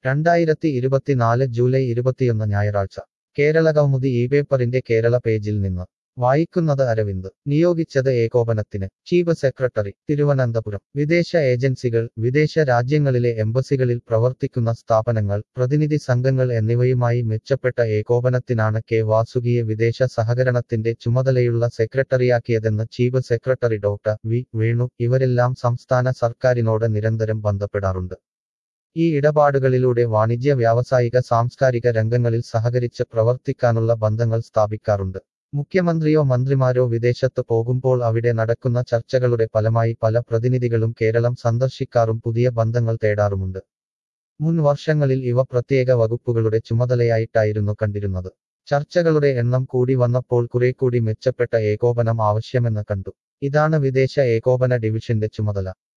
രണ്ടായിരത്തി ഇരുപത്തിനാല് ജൂലൈ ഇരുപത്തിയൊന്ന് ഞായറാഴ്ച കേരള കൗമുദി ഈ പേപ്പറിന്റെ കേരള പേജിൽ നിന്ന് വായിക്കുന്നത് അരവിന്ദ് നിയോഗിച്ചത് ഏകോപനത്തിന് ചീഫ് സെക്രട്ടറി തിരുവനന്തപുരം വിദേശ ഏജൻസികൾ വിദേശ രാജ്യങ്ങളിലെ എംബസികളിൽ പ്രവർത്തിക്കുന്ന സ്ഥാപനങ്ങൾ പ്രതിനിധി സംഘങ്ങൾ എന്നിവയുമായി മെച്ചപ്പെട്ട ഏകോപനത്തിനാണ് കെ വാസുകിയെ വിദേശ സഹകരണത്തിന്റെ ചുമതലയുള്ള സെക്രട്ടറിയാക്കിയതെന്ന് chief secretary doctor V Venu ഇവരെല്ലാം സംസ്ഥാന സർക്കാരിനോട് നിരന്തരം ബന്ധപ്പെടാറുണ്ട് ഈ ഇടപാടുകളിലൂടെ വാണിജ്യ വ്യാവസായിക സാംസ്കാരിക രംഗങ്ങളിൽ സഹകരിച്ച് പ്രവർത്തിക്കാനുള്ള ബന്ധങ്ങൾ സ്ഥാപിക്കാറുണ്ട് മുഖ്യമന്ത്രിയോ മന്ത്രിമാരോ വിദേശത്ത് പോകുമ്പോൾ അവിടെ നടക്കുന്ന ചർച്ചകളുടെ ഫലമായി പല പ്രതിനിധികളും കേരളം സന്ദർശിക്കാറും പുതിയ ബന്ധങ്ങൾ തേടാറുമുണ്ട് മുൻ വർഷങ്ങളിൽ ഇവ പ്രത്യേക വകുപ്പുകളുടെ ചുമതലയായിട്ടായിരുന്നു കണ്ടിരുന്നത് ചർച്ചകളുടെ എണ്ണം കൂടി വന്നപ്പോൾ കുറേക്കൂടി മെച്ചപ്പെട്ട ഏകോപനം ആവശ്യമെന്ന് കണ്ടു ഇതാണ് വിദേശ ഏകോപന ഡിവിഷന്റെ ചുമതല